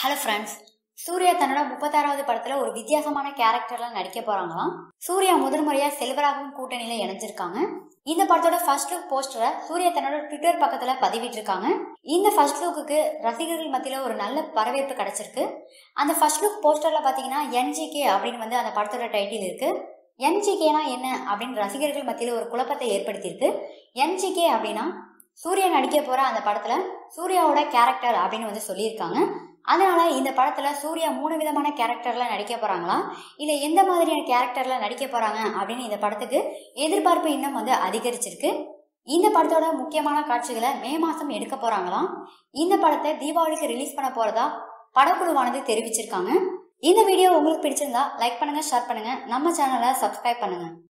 hello friends Surya தன்னோட முப்பத்தாறாவது படத்துல ஒரு வித்தியாசமான கேரக்டர்ல நடிக்க போறாங்களாம் சூர்யா முதல் முறையா செல்வராகவும் கூட்டணியில இணைஞ்சிருக்காங்க இந்த படத்தோட ஃபர்ஸ்ட் லுக் போஸ்டரை சூர்யா தன்னோட ட்விட்டர் பக்கத்துல பதிவிட்டிருக்காங்க இந்த ஃபர்ஸ்ட் லுக்குக்கு ரசிகர்கள் மத்தியில ஒரு நல்ல வரவேற்பு கிடைச்சிருக்கு அந்த ஃபர்ஸ்ட் லுக் போஸ்டர்ல பாத்தீங்கன்னா என்ஜிகே அப்படின்னு வந்து அந்த படத்தோட டைட்டில் இருக்கு என்ஜிகேனா என்ன அப்படின்னு ரசிகர்கள் மத்தியில ஒரு குழப்பத்தை ஏற்படுத்தியிருக்கு என்ஜிகே அப்படின்னா சூர்யா நடிக்க போற அந்த படத்துல சூர்யாவோட கேரக்டர் அப்படின்னு வந்து சொல்லியிருக்காங்க அதனால இந்த படத்துல சூர்யா மூணு விதமான கேரக்டர்ல நடிக்க போறாங்களா இல்ல எந்த மாதிரியான கேரக்டர்ல நடிக்க போறாங்க அப்படின்னு இந்த படத்துக்கு எதிர்பார்ப்பு இன்னும் வந்து அதிகரிச்சிருக்கு இந்த படத்தோட முக்கியமான காட்சிகளை மே மாசம் எடுக்க போறாங்களாம் இந்த படத்தை தீபாவளிக்கு ரிலீஸ் பண்ண போறதா படக்குழுவானது தெரிவிச்சிருக்காங்க இந்த வீடியோ உங்களுக்கு பிடிச்சிருந்தா லைக் பண்ணுங்க ஷேர் பண்ணுங்க நம்ம சேனலை சப்ஸ்கிரைப் பண்ணுங்க